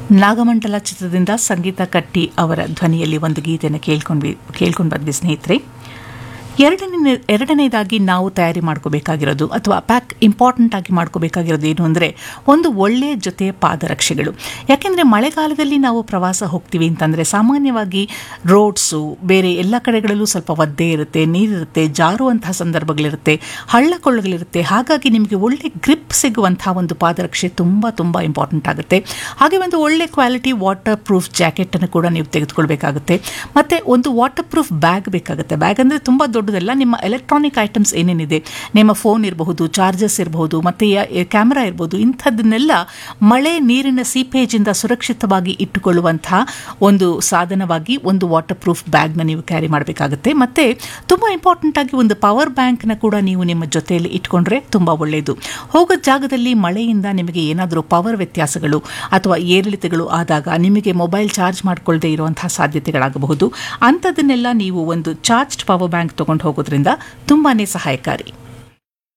ನಾಗಮಂಡಲ ಚಿತ್ರದಿಂದ ಸಂಗೀತ ಕಟ್ಟಿ ಅವರ ಧ್ವನಿಯಲ್ಲಿ ಒಂದು ಗೀತೆಯನ್ನು ಕೇಳ್ಕೊಂಡ್ವಿ ಕೇಳ್ಕೊಂಡು ಬಂದ್ವಿ ಸ್ನೇಹಿತರೆ ಎರಡನೇ ಎರಡನೇದಾಗಿ ನಾವು ತಯಾರಿ ಮಾಡ್ಕೋಬೇಕಾಗಿರೋದು ಅಥವಾ ಪ್ಯಾಕ್ ಇಂಪಾರ್ಟೆಂಟ್ ಆಗಿ ಮಾಡ್ಕೋಬೇಕಾಗಿರೋದು ಏನು ಅಂದರೆ ಒಂದು ಒಳ್ಳೆಯ ಜೊತೆ ಪಾದರಕ್ಷೆಗಳು ಯಾಕೆಂದರೆ ಮಳೆಗಾಲದಲ್ಲಿ ನಾವು ಪ್ರವಾಸ ಹೋಗ್ತೀವಿ ಅಂತಂದರೆ ಸಾಮಾನ್ಯವಾಗಿ ರೋಡ್ಸು ಬೇರೆ ಎಲ್ಲ ಕಡೆಗಳಲ್ಲೂ ಸ್ವಲ್ಪ ಒದ್ದೆ ಇರುತ್ತೆ ನೀರಿರುತ್ತೆ ಜಾರುವಂತಹ ಸಂದರ್ಭಗಳಿರುತ್ತೆ ಹಳ್ಳ ಕೊಳ್ಳಗಳಿರುತ್ತೆ ಹಾಗಾಗಿ ನಿಮಗೆ ಒಳ್ಳೆ ಗ್ರಿಪ್ ಸಿಗುವಂಥ ಒಂದು ಪಾದರಕ್ಷೆ ತುಂಬ ತುಂಬ ಇಂಪಾರ್ಟೆಂಟ್ ಆಗುತ್ತೆ ಹಾಗೆ ಒಂದು ಒಳ್ಳೆ ಕ್ವಾಲಿಟಿ ವಾಟರ್ ಪ್ರೂಫ್ ಜಾಕೆಟನ್ನು ಕೂಡ ನೀವು ತೆಗೆದುಕೊಳ್ಬೇಕಾಗುತ್ತೆ ಮತ್ತು ಒಂದು ವಾಟರ್ ಪ್ರೂಫ್ ಬ್ಯಾಗ್ ಬೇಕಾಗುತ್ತೆ ಬ್ಯಾಗ್ ಅಂದರೆ ತುಂಬ ದೊಡ್ಡದಲ್ಲ ನಿಮ್ಮ ಎಲೆಕ್ಟ್ರಾನಿಕ್ ಐಟಮ್ಸ್ ಏನೇನಿದೆ ನಿಮ್ಮ ಫೋನ್ ಇರಬಹುದು ಚಾರ್ಜಸ್ ಇರಬಹುದು ಮತ್ತು ಕ್ಯಾಮ್ರಾ ಇರ್ಬೋದು ಇಂಥದ್ದನ್ನೆಲ್ಲ ಮಳೆ ನೀರಿನ ಸೀಪೇಜಿಂದ ಸುರಕ್ಷಿತವಾಗಿ ಇಟ್ಟುಕೊಳ್ಳುವಂತಹ ಒಂದು ಸಾಧನವಾಗಿ ಒಂದು ವಾಟರ್ ಪ್ರೂಫ್ ಬ್ಯಾಗ್ನ ನೀವು ಕ್ಯಾರಿ ಮಾಡಬೇಕಾಗುತ್ತೆ ಮತ್ತು ತುಂಬ ಇಂಪಾರ್ಟೆಂಟ್ ಆಗಿ ಒಂದು ಪವರ್ ಬ್ಯಾಂಕ್ನ ಕೂಡ ನೀವು ನಿಮ್ಮ ಜೊತೆಯಲ್ಲಿ ಇಟ್ಕೊಂಡ್ರೆ ತುಂಬ ಒಳ್ಳೆಯದು ಹೋಗೋ ಜಾಗದಲ್ಲಿ ಮಳೆಯಿಂದ ನಿಮಗೆ ಏನಾದರೂ ಪವರ್ ವ್ಯತ್ಯಾಸಗಳು ಅಥವಾ ಏರಿಳಿತಗಳು ಆದಾಗ ನಿಮಗೆ ಮೊಬೈಲ್ ಚಾರ್ಜ್ ಮಾಡ್ಕೊಳ್ಳದೆ ಇರುವಂತಹ ಸಾಧ್ಯತೆಗಳಾಗಬಹುದು ಅಂಥದ್ದನ್ನೆಲ್ಲ ನೀವು ಒಂದು ಚಾರ್ಜ್ಡ್ ಪವರ್ ಬ್ಯಾಂಕ್ ತಗೊಂಡು ಹೋಗೋದ್ರಿಂದ ತುಂಬಾ ಸಹಾಯಕಾರಿ